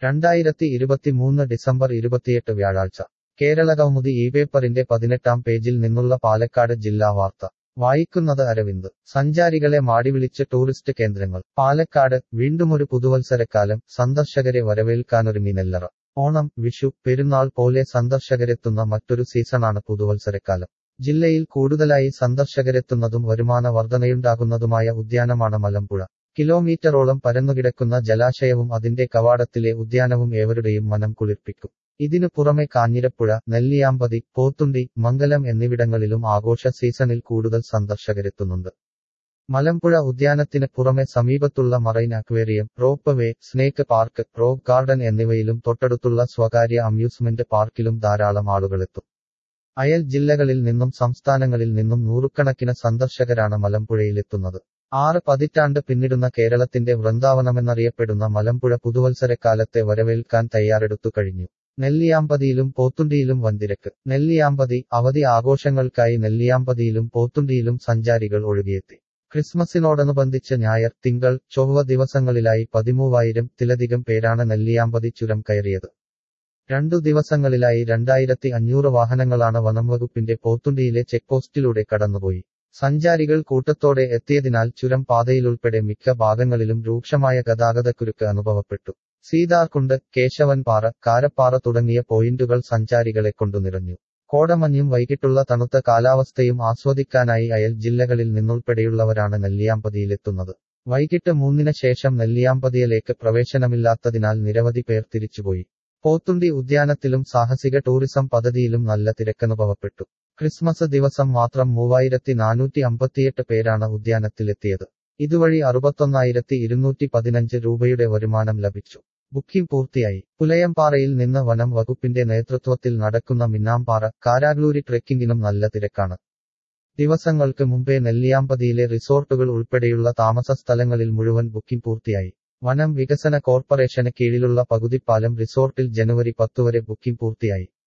രണ്ടായിരത്തി ഇരുപത്തിമൂന്ന് ഡിസംബർ ഇരുപത്തിയെട്ട് വ്യാഴാഴ്ച കേരളകൗമുദി ഈ പേപ്പറിന്റെ പതിനെട്ടാം പേജിൽ നിന്നുള്ള പാലക്കാട് ജില്ലാ വാർത്ത വായിക്കുന്നത് അരവിന്ദ് സഞ്ചാരികളെ മാടിവിളിച്ച് ടൂറിസ്റ്റ് കേന്ദ്രങ്ങൾ പാലക്കാട് വീണ്ടുമൊരു പുതുവത്സരക്കാലം സന്ദർശകരെ വരവേൽക്കാനൊരുങ്ങി നെല്ലറ ഓണം വിഷു പെരുന്നാൾ പോലെ സന്ദർശകരെത്തുന്ന മറ്റൊരു സീസണാണ് പുതുവത്സരക്കാലം ജില്ലയിൽ കൂടുതലായി സന്ദർശകരെത്തുന്നതും വരുമാന വർധനയുണ്ടാകുന്നതുമായ ഉദ്യാനമാണ് മലമ്പുഴ കിലോമീറ്ററോളം പരന്നുകിടക്കുന്ന ജലാശയവും അതിന്റെ കവാടത്തിലെ ഉദ്യാനവും ഏവരുടെയും മനം കുളിർപ്പിക്കും ഇതിനു പുറമെ കാഞ്ഞിരപ്പുഴ നെല്ലിയാമ്പതി പോത്തുണ്ടി മംഗലം എന്നിവിടങ്ങളിലും ആഘോഷ സീസണിൽ കൂടുതൽ സന്ദർശകരെത്തുന്നുണ്ട് മലമ്പുഴ ഉദ്യാനത്തിന് പുറമെ സമീപത്തുള്ള marine aquarium rope way snake park rock garden എന്നിവയിലും തൊട്ടടുത്തുള്ള സ്വകാര്യ അമ്യൂസ്മെന്റ് പാർക്കിലും ധാരാളം ആളുകളെത്തും അയൽ ജില്ലകളിൽ നിന്നും സംസ്ഥാനങ്ങളിൽ നിന്നും നൂറുകണക്കിന് സന്ദർശകരാണ് മലമ്പുഴയിലെത്തുന്നത് ആറ് പതിറ്റാണ്ട് പിന്നിടുന്ന കേരളത്തിന്റെ വൃന്ദാവനമെന്നറിയപ്പെടുന്ന മലമ്പുഴ പുതുവത്സരക്കാലത്തെ വരവേൽക്കാൻ തയ്യാറെടുത്തു കഴിഞ്ഞു നെല്ലിയാമ്പതിയിലും പോത്തുണ്ടിയിലും വൻതിരക്ക് നെല്ലിയാമ്പതി അവധി ആഘോഷങ്ങൾക്കായി നെല്ലിയാമ്പതിയിലും പോത്തുണ്ടിയിലും സഞ്ചാരികൾ ഒഴുകിയെത്തി ക്രിസ്മസിനോടനുബന്ധിച്ച് ഞായർ തിങ്കൾ ചൊവ്വ ദിവസങ്ങളിലായി പതിമൂവായിരം ത്തിലധികം പേരാണ് നെല്ലിയാമ്പതി ചുരം കയറിയത് രണ്ടു ദിവസങ്ങളിലായി രണ്ടായിരത്തി അഞ്ഞൂറ് വാഹനങ്ങളാണ് വനംവകുപ്പിന്റെ പോത്തുണ്ടിയിലെ ചെക്ക് പോസ്റ്റിലൂടെ കടന്നുപോയി സഞ്ചാരികൾ കൂട്ടത്തോടെ എത്തിയതിനാൽ ചുരം പാതയിലുൾപ്പെടെ മിക്ക ഭാഗങ്ങളിലും രൂക്ഷമായ ഗതാഗതക്കുരുക്ക് അനുഭവപ്പെട്ടു സീതാർകുണ്ട് കേശവൻപാറ കാരപ്പാറ തുടങ്ങിയ പോയിന്റുകൾ സഞ്ചാരികളെ കൊണ്ടു നിറഞ്ഞു കോടമഞ്ഞും വൈകിട്ടുള്ള തണുത്ത കാലാവസ്ഥയും ആസ്വദിക്കാനായി അയൽ ജില്ലകളിൽ നിന്നുൾപ്പെടെയുള്ളവരാണ് നെല്ലിയാമ്പതിയിലെത്തുന്നത് വൈകിട്ട് മൂന്നിന് ശേഷം നെല്ലിയാമ്പതിയിലേക്ക് പ്രവേശനമില്ലാത്തതിനാൽ നിരവധി പേർ തിരിച്ചുപോയി പോത്തുണ്ടി ഉദ്യാനത്തിലും സാഹസിക ടൂറിസം പദ്ധതിയിലും നല്ല തിരക്കനുഭവപ്പെട്ടു ക്രിസ്മസ് ദിവസം മാത്രം മൂവായിരത്തി നാനൂറ്റി അമ്പത്തിയെട്ട് പേരാണ് ഉദ്യാനത്തിലെത്തിയത് ഇതുവഴി അറുപത്തൊന്നായിരത്തി ഇരുന്നൂറ്റി പതിനഞ്ച് രൂപയുടെ വരുമാനം ലഭിച്ചു ബുക്കിംഗ് പൂർത്തിയായി പുലയംപാറയിൽ നിന്ന് വനം വകുപ്പിന്റെ നേതൃത്വത്തിൽ നടക്കുന്ന മിന്നാംപാറ കാരാഗ്ലൂരി ട്രെക്കിങ്ങിനും നല്ല തിരക്കാണ് ദിവസങ്ങൾക്ക് മുമ്പേ നെല്ലിയാമ്പതിയിലെ റിസോർട്ടുകൾ ഉൾപ്പെടെയുള്ള താമസ സ്ഥലങ്ങളിൽ മുഴുവൻ ബുക്കിംഗ് പൂർത്തിയായി വനം വികസന കോർപ്പറേഷന് കീഴിലുള്ള പകുതിപ്പാലം റിസോർട്ടിൽ ജനുവരി പത്തുവരെ ബുക്കിംഗ് പൂർത്തിയായി